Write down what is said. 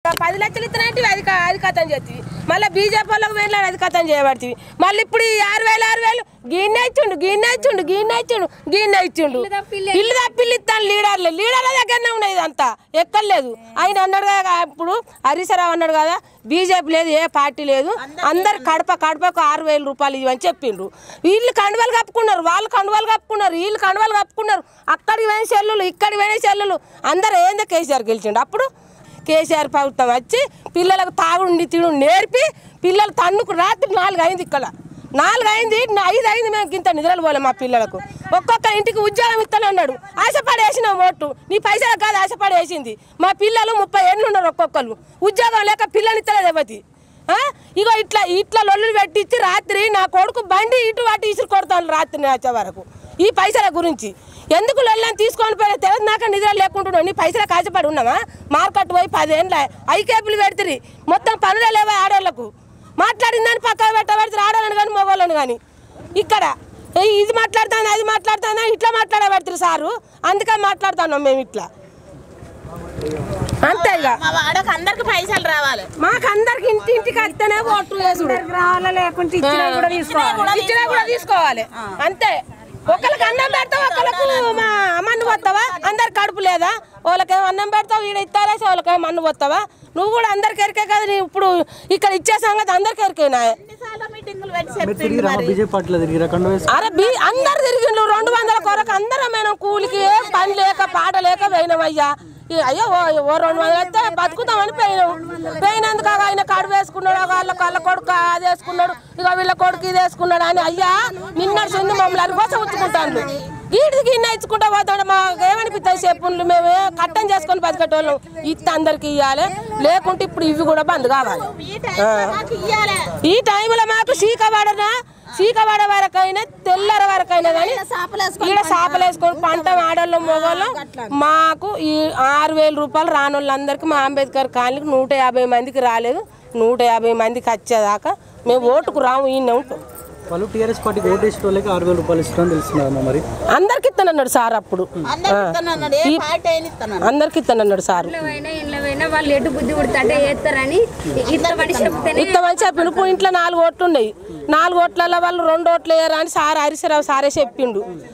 పది లక్షలు ఇస్తానంటే అది క- అది కథం చేస్తుంది మళ్ళీ బీజేపీ వాళ్ళకి వెళ్ళాలి అది కథం చేయబడుతుంది మళ్ళీ ఇప్పుడు ఈ ఆరు వేలు ఆరు వేలు గిన్నె ఇచ్చిండు గిన్నె ఇచ్చిండు గిన్నె ఇచ్చిండు గిన్నె ఇచ్చిండు ఇల్లు తప్పిల్లు ఇస్తాను లీడర్లు లీడర్ల దగ్గరనే ఉన్నాయి ఇదంతా ఎక్కర్లేదు ఆయన అన్నాడు కదా ఇప్పుడు హరీశ్రావు అన్నాడు కదా బీజేపీ లేదు ఏ పార్టీ లేదు అందరు కడప కడపకు ఆరు వేల రూపాయలు ఇవ్వని చెప్పిండ్రు వీళ్ళు కండువాలు కప్పుకున్నారు వాళ్ళు కండువాలు కప్పుకున్నారు వీళ్ళు కండువాలు కప్పుకున్నారు అక్కడికి పోయిన చెల్లులు ఇక్కడికి పోయిన చెల్లులు అందరు ఏందో కేసీఆర్ గెలిచిండు అప్పుడు కేసీఆర్ ప్రభుత్వం వచ్చి పిల్లలకు తాగుండి తిను నేర్పి పిల్లలు తన్నుకు రాత్రి నాలుగు అయింది ఇక్కడ నాలుగు అయింది నా- ఐదు అయింది మేము ఇంత నిద్రలు పోలే మా పిల్లలకు ఒక్కొక్క ఇంటికి ఉద్యోగం ఇస్తానన్నాడు ఆశపడి వేసిన ఓటు నీ పైసలు కాదు ఆశపడి వేసింది మా పిల్లలు ముప్పై ఏళ్ళు ఉన్నారు ఒక్కొక్కరు ఉద్యోగం లేక పిల్లలు ఇస్తలేదు ఎవతి ఇగో ఇట్లా ఇట్లా లొల్లులు పెట్టించి రాత్రి నా కొడుకు బండి ఇటు అటు ఇసురు కొడతాను రాత్రి నేను వచ్చే వరకు ఈ పైసల గురించి ఎందుకు లొల్లని తీసుకొని పోయినా తెలియదు నాకు నిద్ర లేకుంటున్నావు నీ పైసలు కాచపడి ఉన్నావా మార్కెట్ పోయి పదేళ్ళ ఐకేపులు పెడుతుంది మొత్తం పనులే లేవా ఆడవాళ్ళకు మాట్లాడిందని పక్కన పెట్టబెడుతుంది ఆడవాళ్ళని కానీ మగవాళ్ళని కానీ ఇక్కడ ఏ ఇది మాట్లాడుతాను అది మాట్లాడుతాను ఇట్లా మాట్లాడబెడుతుంది సారు అందుకే మాట్లాడుతున్నాం మేము ఇట్లా అంతే ఇక మా వాడకు అందరికి పైసలు రావాలి మాకు అందరికి ఇంటి ఇంటికి వస్తేనే ఓట్లు వేసుడు రావాలా లేకుంటే ఇచ్చినా కూడా తీసుకోవాలి ఇచ్చినా కూడా తీసుకోవాలి అంతే ఒకరికి అన్నం పెడతావు ఒకరికి మా మన్ను పోతావా అందరికి కడుపు లేదా వాళ్ళకేమో అన్నం పెడతావు ఈడ ఇస్తారేసి వాళ్ళకేమో మన్ను పోతావా నువ్వు కూడా అందరికి ఎరికే కదా నీ ఇప్పుడు ఇక్కడ ఇచ్చే సంగతి అందరికి ఎరికేనా ఎన్నిసార్లు మీటింగులు పెట్టి మీరు చెప్పిండు తిరిగిరా మరి బీజేపీ పార్టీలో తిరిగిరా కండ వేసి అరే బీ అందరు తిరిగిండ్రు రెండు వందల కొరకు అందరం మేము కూలికి ఏం పని లేక పాట లేక పోయినాం అయ్యా ఈ అయ్యో ఓ ఓ రెండు వందలు వస్తే బతుకుతామని పోయినాం పోయినందుకు ఆయన కాడు వేసుకున్నాడు వాళ్ళ వాళ్ళ కొడుకు అది వేసుకున్నాడు ఇక వీళ్ళ కొడుకు ఇది వేసుకున్నాడు అని అయ్యా నిన్నటి చెంది మమ్మల్ని అని కోసం ఉంచుకుంటాను వీటికి గిన్నె ఇచ్చుకుంటా పోతాడు మాకు ఏమనిపిస్తాయి చెప్పులు మేము కట్టం చేసుకొని బతికేటోళ్ళం ఇత్త అందరికి ఇవ్వాలి లేకుంటే ఇప్పుడు ఇవి కూడా బంద్ కావాలి ఈ టైంలో మాకు ఇయ్యాలి ఈ టైంలో మాకు సీకబడనా సీకబడ వరకైనా తెల్లర వరకైనా కానీ ఈడ చేపలు వేసుకొని పంట ఆడోళ్ళం మొగోళ్ళం మాకు ఈ ఆరు వేల రూపాయలు రానోళ్ళందరికీ మా అంబేద్కర్ కాలనీకి నూట యాభై మందికి రాలేదు నూట యాభై మందికి వచ్చేదాకా మేము ఓటుకు రాము ఈయన ఉంటాం వాళ్ళు టీఆర్ఎస్ పార్టీకి ఓటు వేసిన వాళ్ళకి ఆరు వేల రూపాయలు ఇస్తారని తెలుస్తున్నారమ్మా మరి అందరికి ఇస్తానన్నాడు సార్ అప్పుడు అందరికి ఇస్తానన్నాడు ఏ పార్టీ అయినా ఇస్తానన్నాడు అందరికి ఇస్తానన్నాడు సార్ అయినా ఇంట్లో పోయినా వాళ్ళు ఎటు బుద్ధి పుడితే చేస్తారని ఇద్దరు చెప్తేనే ఇస్తామని చెప్పిన ఇప్పుడు ఇంట్లో నాలుగు ఓట్లు ఉన్నాయి నాలుగు ఓట్లలో వాళ్ళు రెండు ఓట్లు వేయరా అని సార్ హరీశ్రావు సారే చెప్పిండు